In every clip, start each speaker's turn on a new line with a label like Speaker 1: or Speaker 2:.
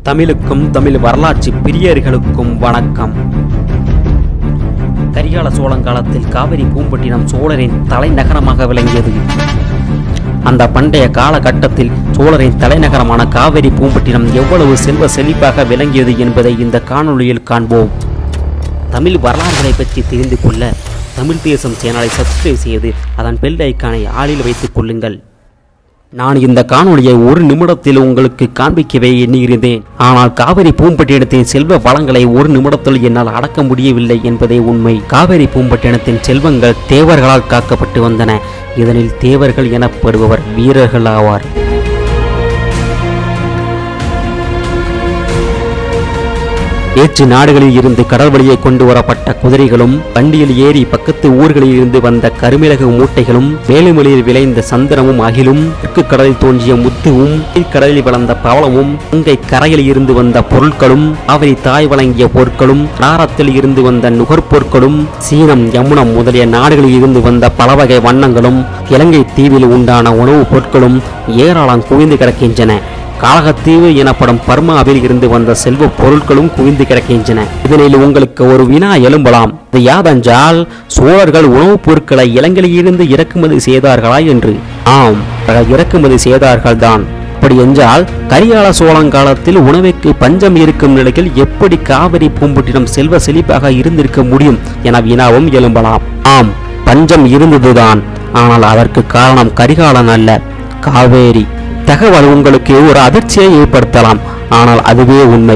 Speaker 1: தமிழுக்கும் தமிழ் வரலாற்று பிரியர்களுக்கும் வணக்கம் கரிகால சோழங்காலத்தில் காவிரி பூம்பட்டினம் சோழரின் தலைநகரமாக விளங்கியது அந்த பண்டைய காலகட்டத்தில் சோழரின் தலைநகரமான காவிரி பூம்பட்டினம் எவ்வளவு செல்வ செழிப்பாக விளங்கியது என்பதை இந்த காணொளியில் காண்போம் தமிழ் வரலாறுகளை பற்றி தெரிந்து கொள்ள தமிழ் தேசம் சேனலை சப்ஸ்கிரைப் செய்து அதன் பெல் ஐக்கானை ஆளில் வைத்துக் கொள்ளுங்கள் நான் இந்த காணொளியை ஒரு நிமிடத்தில் உங்களுக்கு காண்பிக்கவே எண்ணியிருந்தேன் ஆனால் காவிரி பூம்பட்டினத்தின் செல்வ வளங்களை ஒரு நிமிடத்தில் என்னால் அடக்க முடியவில்லை என்பதே உண்மை காவிரி பூம்பட்டினத்தின் செல்வங்கள் தேவர்களால் காக்கப்பட்டு வந்தன இதனில் தேவர்கள் எனப்படுபவர் வீரர்கள் ஆவார் ஏற்று நாடுகளில் இருந்து கடல் வழியே கொண்டு வரப்பட்ட குதிரைகளும் வண்டியில் ஏறி பக்கத்து ஊர்களில் இருந்து வந்த கருமிளகு மூட்டைகளும் வேலுமொழியில் விளைந்த சந்திரமும் அகிலும் தெற்கு கடலில் தோன்றிய முத்துவும் கடலில் வளர்ந்த பவளமும் கங்கை கரையில் இருந்து வந்த பொருட்களும் காவிரி தாய் வழங்கிய பொருட்களும் நாரத்தில் இருந்து வந்த நுகர்பொருட்களும் சீனம் யமுனம் முதலிய நாடுகளில் இருந்து வந்த பல வகை வண்ணங்களும் இலங்கை தீவில் உண்டான உணவுப் பொருட்களும் ஏராளம் குவிந்து கிடக்கின்றன காளகத்தீவு எனப்படும் பர்மாவில் இருந்து வந்த செல்வ பொருட்களும் குவிந்து கிடக்கின்றன இதனில் உங்களுக்கு ஒரு வினா எழும்பலாம் இது யாதென்றால் சோழர்கள் உணவுப் பொருட்களை இலங்கையிலிருந்து இறக்குமதி செய்தார்களா என்று ஆம் அவர்கள் இறக்குமதி செய்தார்கள் தான் அப்படி என்றால் கரிகால சோழங்காலத்தில் உணவுக்கு பஞ்சம் இருக்கும் நிலையில் எப்படி காவிரி பூம்பட்டினம் செல்வ செழிப்பாக இருந்திருக்க முடியும் என வினாவும் எழும்பலாம் ஆம் பஞ்சம் இருந்ததுதான் ஆனால் அதற்கு காரணம் கரிகாலன் அல்ல காவேரி தகவல் உங்களுக்கு ஒரு அதிர்ச்சியை ஏற்படுத்தலாம் ஆனால் அதுவே உண்மை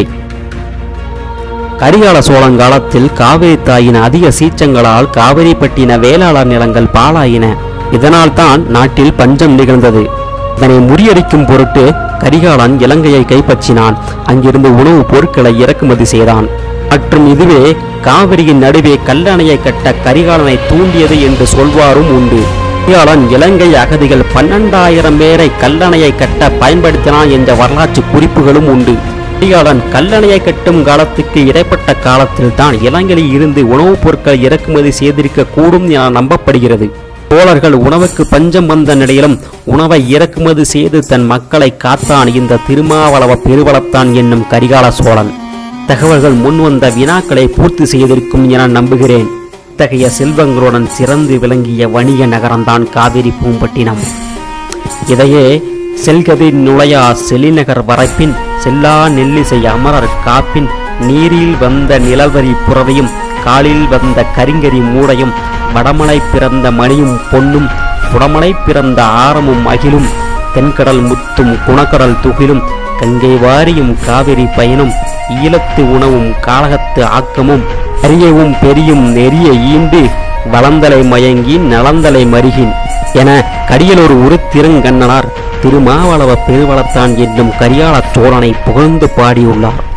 Speaker 1: கரிகால சோழங்காலத்தில் காவிரி தாயின் அதிக சீற்றங்களால் காவிரிப்பட்டின வேளாளர் நிலங்கள் பாழாயின இதனால் தான் நாட்டில் பஞ்சம் நிகழ்ந்தது இதனை முறியடிக்கும் பொருட்டு கரிகாலன் இலங்கையை கைப்பற்றினான் அங்கிருந்து உணவுப் பொருட்களை இறக்குமதி செய்தான் மற்றும் இதுவே காவிரியின் நடுவே கல்லணையை கட்ட கரிகாலனை தூண்டியது என்று சொல்வாரும் உண்டு கரிகாலன் இலங்கை அகதிகள் பன்னெண்டாயிரம் பேரை கல்லணையை கட்ட பயன்படுத்தினான் என்ற வரலாற்று குறிப்புகளும் உண்டு கரிகாலன் கல்லணையை கட்டும் காலத்துக்கு இடைப்பட்ட காலத்தில் தான் இலங்கையில் இருந்து உணவுப் பொருட்கள் இறக்குமதி செய்திருக்க கூடும் என நம்பப்படுகிறது சோழர்கள் உணவுக்கு பஞ்சம் வந்த நிலையிலும் உணவை இறக்குமதி செய்து தன் மக்களை காத்தான் இந்த திருமாவளவ பெருவளத்தான் என்னும் கரிகால சோழன் தகவல்கள் முன்வந்த வினாக்களை பூர்த்தி செய்திருக்கும் என நம்புகிறேன் இத்தகைய செல்வங்களுடன் சிறந்து விளங்கிய வணிக நகரம்தான் காவிரி பூம்பட்டினம் இதையே செல்கதிர் நுழையா செலிநகர் வரைப்பின் செல்லா நெல்லிசை அமரர் காப்பின் நீரில் வந்த நிலவரி புறவையும் காலில் வந்த கரிங்கரி மூடையும் வடமலை பிறந்த மணியும் பொன்னும் புடமலை பிறந்த ஆரமும் அகிலும் தென்கடல் முத்தும் குணக்கடல் துகிலும் கங்கை வாரியும் காவிரி பயனும் ஈழத்து உணவும் காளகத்து ஆக்கமும் அரியவும் பெரியும் நெறிய ஈண்டு வளந்தலை மயங்கி நலந்தலை மருகின் என கடியலூர் ஒரு திருங்கண்ணனார் திருமாவளவ பெருவளத்தான் என்னும் கரியாள சோழனை புகழ்ந்து பாடியுள்ளார்